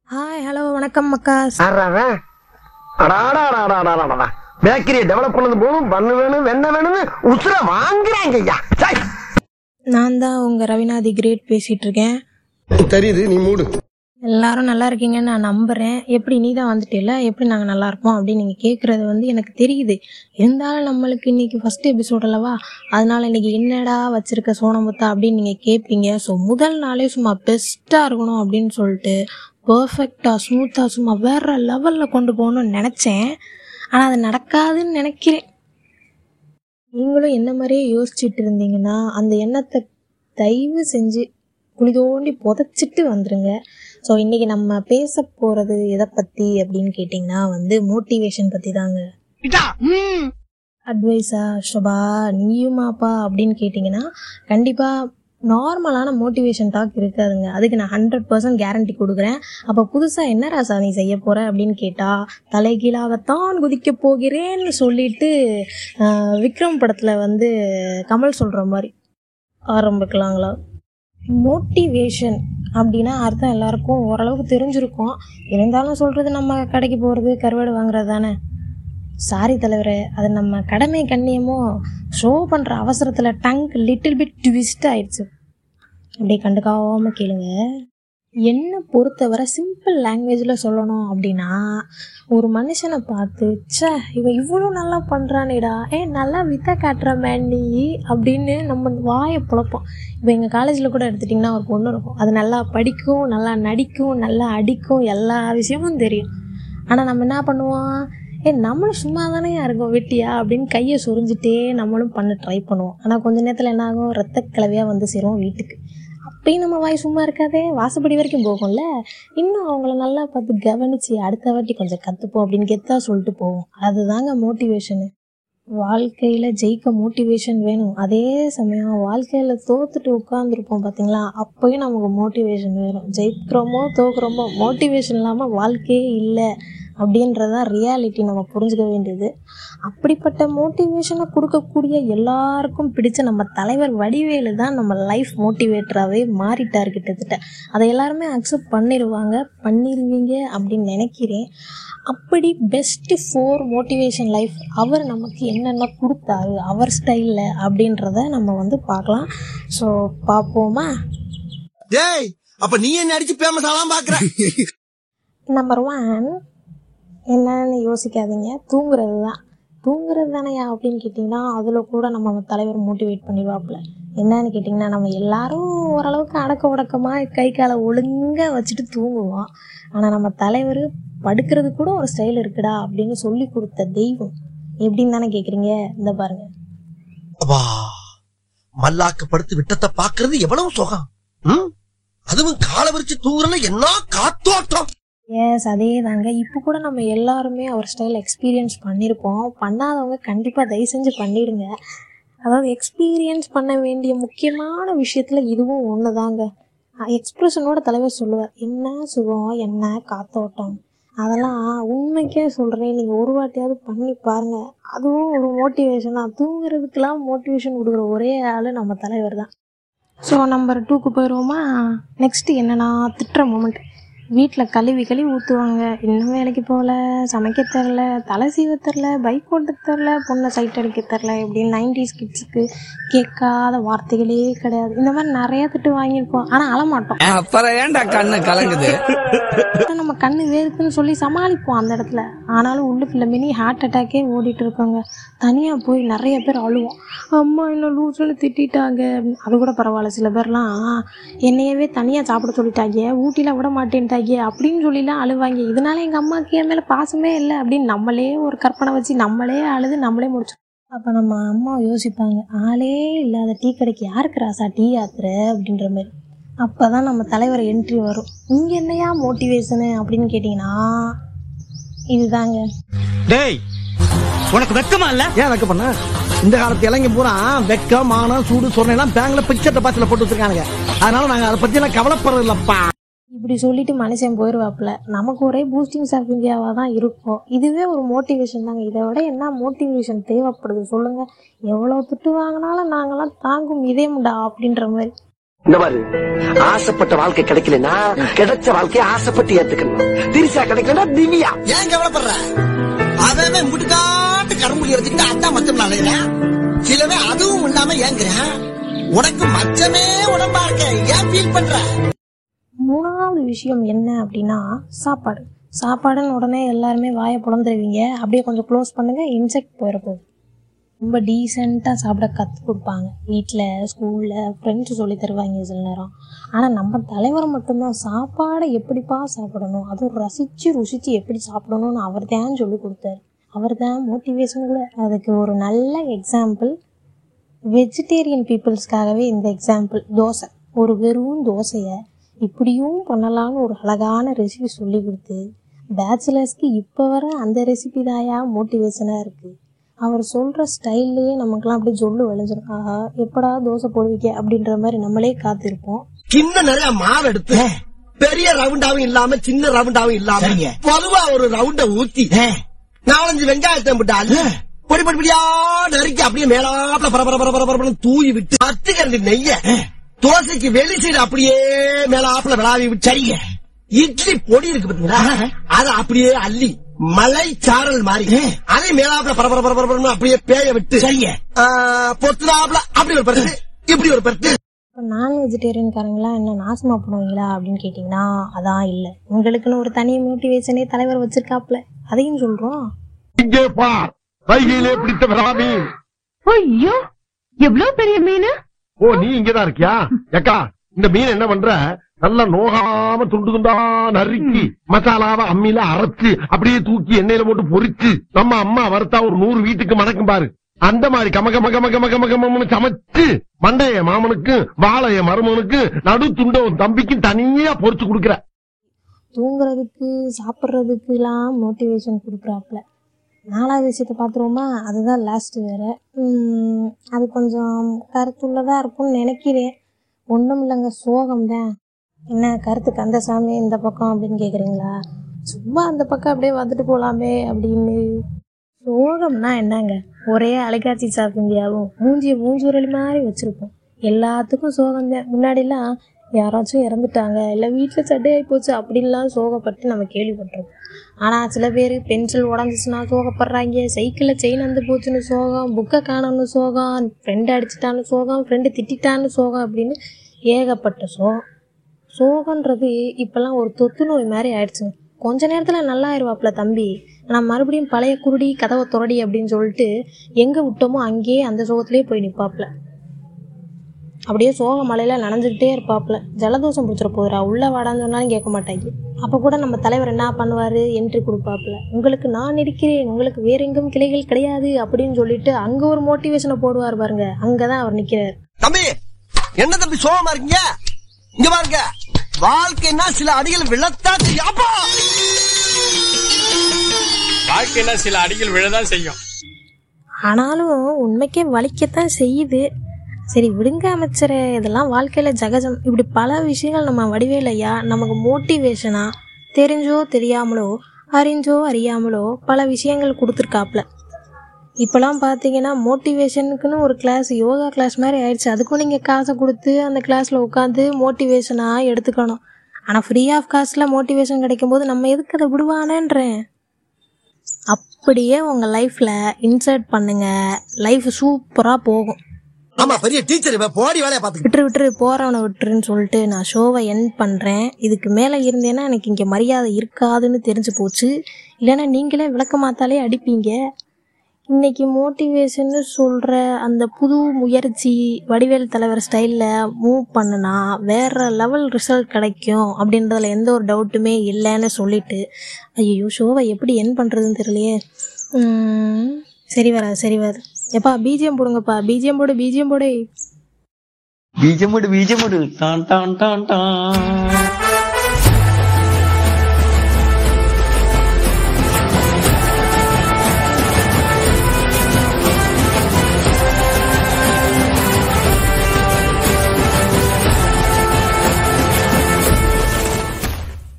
Hi hello வணக்கம் அக்காஸ் பேக்கரியை develop பண்ணது போதும் பண்ணு வேணும் வெண்ணெய் வேணும்னு உசுர வாங்குறாங்க ஐயா சை. நான் தான் உங்க ரவிநாதி கிரேட் பேசிட்டு இருக்கேன் தெரியுது நீ மூடு எல்லாரும் நல்லா இருக்கீங்கன்னு நான் நம்புறேன் எப்படி நீ தான் வந்துட்டேல எப்படி நாங்கள் நல்லா இருப்போம் அப்படின்னு நீங்கள் கேட்குறது வந்து எனக்கு தெரியுது இருந்தாலும் நம்மளுக்கு இன்னைக்கு ஃபர்ஸ்ட் எபிசோட் அல்லவா அதனால இன்னைக்கு என்னடா வச்சிருக்க சோனமுத்தா அப்படின்னு நீங்கள் கேட்பீங்க ஸோ முதல் நாளே சும்மா பெஸ்ட்டாக இருக்கணும் அப்படின்னு சொல்லிட்டு பர்ஃபெக்டாக ஸ்மூத்தாக சும்மா வேற லெவலில் கொண்டு போகணும்னு நினச்சேன் ஆனால் அது நடக்காதுன்னு நினைக்கிறேன் நீங்களும் என்ன மாதிரியே யோசிச்சுட்டு இருந்தீங்கன்னா அந்த எண்ணத்தை தயவு செஞ்சு குழி தோண்டி புதைச்சிட்டு வந்துருங்க ஸோ இன்றைக்கி நம்ம பேச போகிறது எதை பற்றி அப்படின்னு கேட்டிங்கன்னா வந்து மோட்டிவேஷன் பற்றி தாங்க அட்வைஸா ஷபா நீயுமாப்பா அப்படின்னு கேட்டிங்கன்னா கண்டிப்பாக நார்மலான மோட்டிவேஷன் டாக் இருக்காதுங்க அதுக்கு நான் ஹண்ட்ரட் பர்சன்ட் கேரண்டி கொடுக்குறேன் அப்போ புதுசாக என்ன ராசா நீ செய்ய போகிற அப்படின்னு கேட்டால் தலைகீழாகத்தான் குதிக்க போகிறேன்னு சொல்லிட்டு ஆஹ், விக்ரம் படத்தில் வந்து கமல் சொல்கிற மாதிரி ஆரம்பிக்கலாங்களா மோட்டிவேஷன் அப்படின்னா அர்த்தம் எல்லாருக்கும் ஓரளவுக்கு தெரிஞ்சிருக்கும் இருந்தாலும் சொல்கிறது நம்ம கடைக்கு போகிறது கருவாடு வாங்குறது தானே சாரி தலைவரே அது நம்ம கடமை கண்ணியமோ ஷோ பண்ணுற அவசரத்தில் டங்க் லிட்டில் பிட் ட்விஸ்ட் ஆயிடுச்சு அப்படியே கண்டுக்காம கேளுங்க என்னை பொறுத்தவரை சிம்பிள் லாங்குவேஜில் சொல்லணும் அப்படின்னா ஒரு மனுஷனை பார்த்து ச்சே இவன் இவ்வளோ நல்லா பண்ணுறானேடா ஏ நல்லா வித்த காட்டுற மேன் நீ அப்படின்னு நம்ம வாயை புழப்போம் இப்போ எங்கள் காலேஜில் கூட எடுத்துட்டிங்கன்னா ஒரு பொண்ணு இருக்கும் அது நல்லா படிக்கும் நல்லா நடிக்கும் நல்லா அடிக்கும் எல்லா விஷயமும் தெரியும் ஆனால் நம்ம என்ன பண்ணுவோம் ஏ நம்மளும் சும்மா தானே இருக்கோம் வெட்டியா அப்படின்னு கையை சொரிஞ்சிட்டே நம்மளும் பண்ண ட்ரை பண்ணுவோம் ஆனால் கொஞ்ச நேரத்தில் என்ன ஆகும் ரத்த கலவையாக வந்து சேருவோம் வீட்டுக்கு அப்பயும் நம்ம வாய் சும்மா இருக்காதே வாசப்படி வரைக்கும் போகும்ல இன்னும் அவங்கள நல்லா பார்த்து கவனித்து அடுத்த வாட்டி கொஞ்சம் கற்றுப்போம் அப்படின்னு கெத்தா சொல்லிட்டு போவோம் அதுதாங்க மோட்டிவேஷனு வாழ்க்கையில் ஜெயிக்க மோட்டிவேஷன் வேணும் அதே சமயம் வாழ்க்கையில் தோத்துட்டு உட்காந்துருப்போம் பார்த்தீங்களா அப்போயும் நமக்கு மோட்டிவேஷன் வேணும் ஜெயிக்கிறோமோ தோக்குறோமோ மோட்டிவேஷன் இல்லாமல் வாழ்க்கையே இல்லை அப்படின்றதான் ரியாலிட்டி நம்ம புரிஞ்சுக்க வேண்டியது அப்படிப்பட்ட மோட்டிவேஷனை கொடுக்கக்கூடிய எல்லாருக்கும் பிடிச்ச நம்ம தலைவர் வடிவேலு தான் நம்ம லைஃப் மோட்டிவேட்டராகவே மாறிட்டார் கிட்டத்தட்ட அதை எல்லாருமே அக்செப்ட் பண்ணிடுவாங்க பண்ணிடுவீங்க அப்படின்னு நினைக்கிறேன் அப்படி பெஸ்ட்டு ஃபோர் மோட்டிவேஷன் லைஃப் அவர் நமக்கு என்னென்ன கொடுத்தாரு அவர் ஸ்டைலில் அப்படின்றத நம்ம வந்து பார்க்கலாம் ஸோ பார்ப்போமா டேய் அப்ப நீ என்ன அடிச்சு பேமஸ் ஆலாம் பாக்குற நம்பர் ஒன் என்னன்னு யோசிக்காதீங்க தூங்குறது தான் தூங்குறது தானேயா அப்படின்னு கேட்டிங்கன்னா அதில் கூட நம்ம தலைவர் மோட்டிவேட் பண்ணிடுவாப்புல என்னன்னு கேட்டிங்கன்னா நம்ம எல்லாரும் ஓரளவுக்கு அடக்க உடக்கமாக கை காலை ஒழுங்காக வச்சுட்டு தூங்குவோம் ஆனால் நம்ம தலைவர் படுக்கிறது கூட ஒரு ஸ்டைல் இருக்குடா அப்படின்னு சொல்லி கொடுத்த தெய்வம் எப்படின்னு தானே கேட்குறீங்க இந்த பாருங்க அப்பா மல்லாக்க படுத்து விட்டத்தை பாக்குறது எவ்வளவு சுகம் ம்? அதுவும் காலை விரிச்சு தூங்குறல என்ன காத்தோட்டம் எஸ் அதே தாங்க இப்போ கூட நம்ம எல்லாருமே அவர் ஸ்டைல் எக்ஸ்பீரியன்ஸ் பண்ணியிருப்போம் பண்ணாதவங்க கண்டிப்பாக தயவு செஞ்சு பண்ணிடுங்க அதாவது எக்ஸ்பீரியன்ஸ் பண்ண வேண்டிய முக்கியமான விஷயத்தில் இதுவும் ஒன்று தாங்க எக்ஸ்பிரஷனோட தலைவர் சொல்லுவார் என்ன சுகம் என்ன காத்தோட்டம் அதெல்லாம் உண்மைக்கே சொல்கிறேன் நீங்கள் ஒரு வாட்டியாவது பண்ணி பாருங்கள் அதுவும் ஒரு மோட்டிவேஷன் தான் தூங்குறதுக்கெல்லாம் மோட்டிவேஷன் கொடுக்குற ஒரே ஆள் நம்ம தலைவர் தான் ஸோ நம்பர் டூக்கு போயிடுவோமா நெக்ஸ்ட்டு என்னன்னா திட்டுற மூமெண்ட் வீட்டில் கழுவி கழுவி ஊற்றுவாங்க இன்னும் வேலைக்கு போகல சமைக்க தெரில தலை சீவ தெரில பைக் ஓட்ட தெரில பொண்ணை சைட் அடிக்க தெரில இப்படின்னு நைன்டிஸ் கிட்ஸுக்கு கேட்காத வார்த்தைகளே கிடையாது இந்த மாதிரி நிறைய திட்டு வாங்கியிருப்போம் ஆனால் அழமாட்டோம் அப்புறம் ஏன்டா கண்ணு கலங்குது ஆனா நம்ம கண்ணு வேர்க்குன்னு சொல்லி சமாளிப்போம் அந்த இடத்துல ஆனாலும் உள்ளுக்குள்ள மினி ஹார்ட் அட்டாக்கே ஓடிட்டு இருக்கோங்க தனியாக போய் நிறைய பேர் அழுவோம் அம்மா என்ன லூசுன்னு திட்டிட்டாங்க அப்படின்னு. அது கூட பரவாயில்ல சில பேர்லாம் என்னையவே தனியாக சாப்பிட சொல்லிட்டாங்க ஊட்டியில் விட மாட்டேன்ட்டாங்க அப்படின்னு சொல்லிலாம் அழுவாங்க இதனால எங்கள் அம்மாவுக்கு என் மேலே பாசமே இல்லை அப்படின்னு நம்மளே ஒரு கற்பனை வச்சு நம்மளே அழுது நம்மளே முடிச்சோம் அப்போ நம்ம அம்மா யோசிப்பாங்க ஆளே இல்லாத டீ கடைக்கு யாருக்கு ராசா டீ ஆத்துற அப்படின்ற மாதிரி அப்போ தான் நம்ம தலைவர் என்ட்ரி வரும் இங்கே என்னையா மோட்டிவேஷனு அப்படின்னு கேட்டிங்கன்னா இதுதாங்க டேய் உனக்கு வெக்கமா இல்ல ஏன் வைக்க பண்ண இந்த காலத்து இளைஞ பூரா வெக்கம் மானம் சூடு சொரணை எல்லாம் பேங்க்ல பிக்சர் டெபாசிட்ல போட்டு வச்சிருக்கானுங்க அதனால நாங்க அதை பத்தி எல்லாம் கவலைப்படுறது இல்லப்பா இப்படி சொல்லிட்டு மனுஷன் போயிடுவாப்புல நமக்கு ஒரே பூஸ்டிங்ஸ் ஆஃப் இந்தியாவாக தான் இருக்கும் இதுவே ஒரு மோட்டிவேஷன் தாங்க இதை விட என்ன மோட்டிவேஷன் தேவைப்படுது சொல்லுங்கள் எவ்வளோ திட்டு வாங்கினாலும் நாங்களாம் தாங்கும் இதயம்டா அப்படின்ற மாதிரி இந்த மாதிரி ஆசைப்பட்ட வாழ்க்கை கிடைக்கலனா கிடைச்ச வாழ்க்கையை ஆசைப்பட்டு ஏத்துக்கணும் திரிசா கிடைக்கலனா திவ்யா ஏன் கவலைப்படுற அவன் முடுக்காட்டு கரும்புலி எடுத்துக்கிட்டு அதான் மச்சம் அலையிறேன் சிலவே அதுவும் இல்லாம ஏங்குறேன் உனக்கு மச்சமே உடம்பா இருக்க ஏன் ஃபீல் பண்ற மூணாவது விஷயம் என்ன அப்படின்னா சாப்பாடு சாப்பாடுன்னு உடனே எல்லாருமே வாயை புலந்துருவீங்க அப்படியே கொஞ்சம் க்ளோஸ் பண்ணுங்க இன்செக்ட் போயிட போகுது ரொம்ப டீசெண்டாக சாப்பிட கற்றுக் கொடுப்பாங்க வீட்டில் ஸ்கூலில் ஃப்ரெண்ட்ஸு சொல்லி தருவாங்க சில நேரம் ஆனால் நம்ம தலைவர் மட்டும்தான் சாப்பாடை எப்படிப்பா சாப்பிடணும் அதுவும் ரசித்து ருசித்து எப்படி சாப்பிடணும்னு அவர் தான் சொல்லி கொடுத்தாரு அவர் தான் மோட்டிவேஷன் கூட அதுக்கு ஒரு நல்ல எக்ஸாம்பிள் வெஜிடேரியன் பீப்புள்ஸ்க்காகவே இந்த எக்ஸாம்பிள் தோசை ஒரு வெறும் தோசையை இப்படியும் பண்ணலாம்னு ஒரு அழகான ரெசிபி சொல்லி கொடுத்து பேச்சுலர்ஸ்க்கு இப்போ வர அந்த ரெசிபி தாயா மோட்டிவேஷனாக இருக்குது அவர் சொல்கிற ஸ்டைல்லையே நமக்குலாம் அப்படியே சொல்லு விளைஞ்சிரும் ஆஹா எப்படா தோசை போடுவீங்க அப்படின்ற மாதிரி நம்மளே காத்திருப்போம் கிண்ண நிறைய மாவு எடுத்து பெரிய ரவுண்டாவும் இல்லாம சின்ன ரவுண்டாவும் இல்லாம பொதுவா ஒரு ரவுண்ட ஊத்தி நாலஞ்சு வெங்காயத்தை விட்டு அள்ளி பொடி பொடி பொடியா நறுக்கி அப்படியே மேலாப்ல பர பர பர பர பரபரன்னு தூவி விட்டு பத்து கரண்டி நெய்ய தோசைக்கு வெளி சைடு அப்படியே மேலாப்ல விளாவி விட்டு சரிங்க இட்லி பொடி இருக்கு பாத்தீங்களா அத அப்படியே அள்ளி மலை சாரல் மாதிரி அதை மேலாப்ல பர பர பர பரபரன்னு அப்படியே பேய விட்டு சரிங்க பொத்துனாப்ல அப்படி ஒரு பருத்து இப்படி ஒரு பருத்து இப்போ நான் வெஜிடேரியன்காரங்களாம் என்ன நாசமாக பண்ணுவீங்களா அப்படின்னு கேட்டிங்கன்னா அதான் இல்லை உங்களுக்குன்னு ஒரு தனி மோட்டிவேஷனே தலைவர் வச்சிருக்காப்ல அதையும் சொல்கிறோம் இங்கே பார் வைகையிலே பிடித்த விராமீன் ஐயோ எவ்வளவு பெரிய மீன் ஓ நீ இங்கதான் இருக்கியா ஏக்கா இந்த மீன் என்ன பண்ற நல்லா நோகாம துண்டு துண்டா நறுக்கி மசாலாவை அம்மியில அரைச்சு அப்படியே தூக்கி எண்ணெயில போட்டு பொரிச்சு நம்ம அம்மா வறுத்தா ஒரு நூறு வீட்டுக்கு மணக்கும் பாரு அந்த மாதிரி கம கம கம கம கம கமன்னு சமைச்சு மண்டைய மாமனுக்கு வாழைய மருமனுக்கு நடு துண்ட உன் தம்பிக்கும் தனியா பொரிச்சு கொடுக்குற தூங்குறதுக்கு சாப்பிட்றதுக்குலாம் மோட்டிவேஷன் கொடுக்குறாப்புல நாலாவது விஷயத்தை பார்த்துருவோமா அதுதான் லாஸ்ட்டு வேறு அது கொஞ்சம் கருத்துள்ளதாக இருக்கும்னு நினைக்கிறேன் ஒன்றும் இல்லைங்க சோகம் தான் என்ன கருத்து கந்தசாமி இந்த பக்கம் அப்படின்னு கேட்குறீங்களா சும்மா அந்த பக்கம் அப்படியே வந்துட்டு போகலாமே அப்படின்னு சோகம்னா என்னங்க ஒரே அலைக்காட்சி சாப் இந்தியாவும் மூஞ்சிய மூஞ்சுரல் மாதிரி வச்சுருப்போம் எல்லாத்துக்கும் சோகம்தான் முன்னாடிலாம் யாராச்சும் இறந்துட்டாங்க இல்லை வீட்டில் சட்டையாகி போச்சு அப்படின்லாம் சோகப்பட்டு நம்ம கேள்விப்பட்டிருப்போம் ஆனால் சில பேர் பென்சில் உடஞ்சிச்சுன்னா சோகப்படுறாங்க சைக்கிளில் செயின் வந்து போச்சுன்னு சோகம் புக்கை காணோன்னு சோகம் ஃப்ரெண்டு அடிச்சிட்டான்னு சோகம் ஃப்ரெண்டு திட்டிட்டான்னு சோகம் அப்படின்னு ஏகப்பட்ட சோகம் சோகன்றது இப்போல்லாம் ஒரு தொத்து நோய் மாதிரி ஆயிடுச்சுங்க கொஞ்ச நேரத்தில் நல்லா ஆயிடுவாப்புல தம்பி நான் மறுபடியும் பழைய குருடி கதவை துறடி அப்படின்னு சொல்லிட்டு எங்கே விட்டோமோ அங்கேயே அந்த சோகத்திலே போய் நிற்பாப்புல அப்படியே சோக மலையில் நனைஞ்சுக்கிட்டே இருப்பாப்புல ஜலதோஷம் பிடிச்சிட போதுரா உள்ளே வாடான்னு சொன்னாலும் கேட்க மாட்டாங்க அப்போ கூட நம்ம தலைவர் என்ன பண்ணுவார் என்ட்ரி கொடுப்பாப்புல உங்களுக்கு நான் இருக்கிறேன் உங்களுக்கு வேற எங்கும் கிளைகள் கிடையாது அப்படின்னு சொல்லிட்டு அங்கே ஒரு மோட்டிவேஷனை போடுவார் பாருங்க அங்கே தான் அவர் நிற்கிறார் தம்பி என்ன தம்பி சோகமா இருக்கீங்க இங்க பாருங்க வாழ்க்கைன்னா சில அடிகள் விழத்தான் செய்யும். அப்பா! வாழ்க்கையில சில அடிகள் விழதான் செய்யும் ஆனாலும் உண்மைக்கே வலிக்கத்தான் செய்யுது சரி விடுங்க அமைச்சரே இதெல்லாம் வாழ்க்கையில் ஜகஜம் இப்படி பல விஷயங்கள் நம்ம வடிவேலையா நமக்கு மோட்டிவேஷனாக தெரிஞ்சோ தெரியாமலோ அறிஞ்சோ அறியாமலோ பல விஷயங்கள் கொடுத்துருக்காப்புல இப்போலாம் பார்த்தீங்கன்னா மோட்டிவேஷனுக்குன்னு ஒரு கிளாஸ் யோகா கிளாஸ் மாதிரி ஆயிடுச்சு அதுக்கும் நீங்கள் காசை கொடுத்து அந்த கிளாஸில் உட்காந்து மோட்டிவேஷனாக எடுத்துக்கணும் ஆனால் ஃப்ரீ ஆஃப் காஸ்ட்டில் மோட்டிவேஷன் கிடைக்கும்போது நம்ம எதுக்கு அதை விடுவானேன்றேன் அப்படியே உங்கள் லைஃப்பில் இன்சர்ட் பண்ணுங்கள் லைஃப் சூப்பராக போகும் ஆமா பெரிய டீச்சர் இப்ப போடி வேலையை பாத்துக்கிட்டு விட்டுரு விட்டுரு போறவனை விட்டுருன்னு சொல்லிட்டு நான் ஷோவை எண்ட் பண்ணுறேன் இதுக்கு மேலே இருந்தேன்னா எனக்கு இங்கே மரியாதை இருக்காதுன்னு தெரிஞ்சு போச்சு இல்லைன்னா நீங்களே விளக்க மாத்தாலே அடிப்பீங்க இன்னைக்கு மோட்டிவேஷன்னு சொல்கிற அந்த புது முயற்சி வடிவேல் தலைவர் ஸ்டைலில் மூவ் பண்ணுனா வேற லெவல் ரிசல்ட் கிடைக்கும் அப்படின்றதுல எந்த ஒரு டவுட்டுமே இல்லைன்னு சொல்லிட்டு ஐயோ ஷோவை எப்படி என் பண்ணுறதுன்னு தெரியலையே உம், சரி வர சரி வர எப்பா பிஜிஎம் போடுங்கப்பா பிஜிஎம் போடு பிஜிஎம் போடு ബീജമുട് ബീജമുട് ടാൻ ടാൻ ടാൻ ടാൻ